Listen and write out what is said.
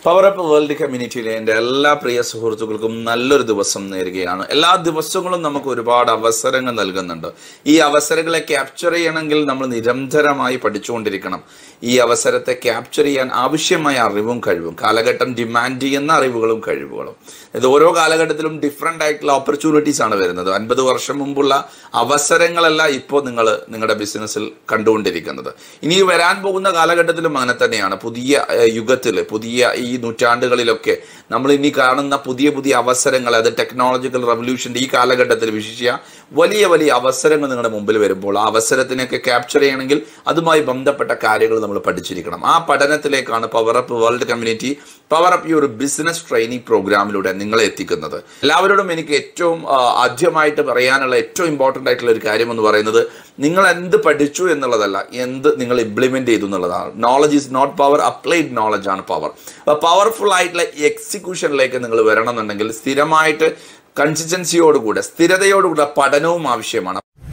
power up world കമ്മ്യൂണിറ്റിയിലെ എൻ്റെ എല്ലാ പ്രിയ സുഹൃത്തുക്കൾക്കും നല്ലൊരു ദിവസം നേരുകയാണ് എല്ലാ ദിവസങ്ങളും നമുക്ക് ഒരുപാട് അവസരങ്ങൾ നൽകുന്നുണ്ട് ഈ അവസരങ്ങളെ ക്യാപ്ചർ ചെയ്യണമെങ്കിൽ നമ്മൾ നിരന്തരമായി പഠിച്ചുകൊണ്ടിരിക്കണം ഈ അവസരത്തെ ക്യാപ്ചർ ചെയ്യാൻ ആവശ്യമായ അറിവും കഴിവും കാലഘട്ടം ഡിമാൻഡ് ചെയ്യുന്ന അറിവുകളും കഴിവുകളും ഇത് ഓരോ കാലഘട്ടത്തിലും ഡിഫറെൻ്റ് ആയിട്ടുള്ള ഓപ്പർച്യൂണിറ്റീസ് ആണ് വരുന്നത് അൻപത് വർഷം മുമ്പുള്ള അവസരങ്ങളല്ല ഇപ്പോൾ നിങ്ങൾ നിങ്ങളുടെ ബിസിനസ്സിൽ കണ്ടുകൊണ്ടിരിക്കുന്നത് ഇനി വരാൻ പോകുന്ന കാലഘട്ടത്തിലും അങ്ങനെ തന്നെയാണ് പുതിയ യുഗത്തിൽ പുതിയ ഈ നൂറ്റാണ്ടുകളിലൊക്കെ നമ്മൾ ഇനി കാണുന്ന പുതിയ പുതിയ അവസരങ്ങൾ അത് ടെക്നോളജിക്കൽ റവല്യൂഷൻ്റെ ഈ കാലഘട്ടത്തിൽ വിശിഷ്യ വലിയ വലിയ അവസരങ്ങൾ നിങ്ങളുടെ മുമ്പിൽ വരുമ്പോൾ ആ അവസരത്തിനൊക്കെ ക്യാപ്ചർ ചെയ്യണമെങ്കിൽ അതുമായി ബന്ധപ്പെട്ട കാര്യങ്ങൾ നമ്മൾ പഠിച്ചിരിക്കണം ആ പഠനത്തിലേക്കാണ് power up world community power up ഈ ഒരു ബിസിനസ് ട്രെയിനിങ് പ്രോഗ്രാമിലൂടെ നിങ്ങളെ എത്തിക്കുന്നത് എല്ലാവരോടും എനിക്ക് ഏറ്റവും ആ, ആദ്യമായിട്ട് പറയാനുള്ള ഏറ്റവും ഇമ്പോർട്ടൻ്റ് ആയിട്ടുള്ള ഒരു കാര്യം എന്ന് പറയുന്നത് നിങ്ങൾ എന്ത് പഠിച്ചു എന്നുള്ളതല്ല എന്ത് നിങ്ങൾ ഇംപ്ലിമെന്റ് ചെയ്തു എന്നുള്ളതാണ് knowledge is not power applied knowledge ആണ് പവർ അപ്പോൾ പവർഫുൾ ആയിട്ടുള്ള എക്സിക്യൂഷനിലേക്ക് നിങ്ങൾ വരണം എന്നുണ്ടെങ്കിൽ സ്ഥിരമായിട്ട് കൺസിസ്റ്റൻസിയോടുകൂടെ സ്ഥിരതയോടുകൂടെ പഠനവും ആവശ്യമാണ്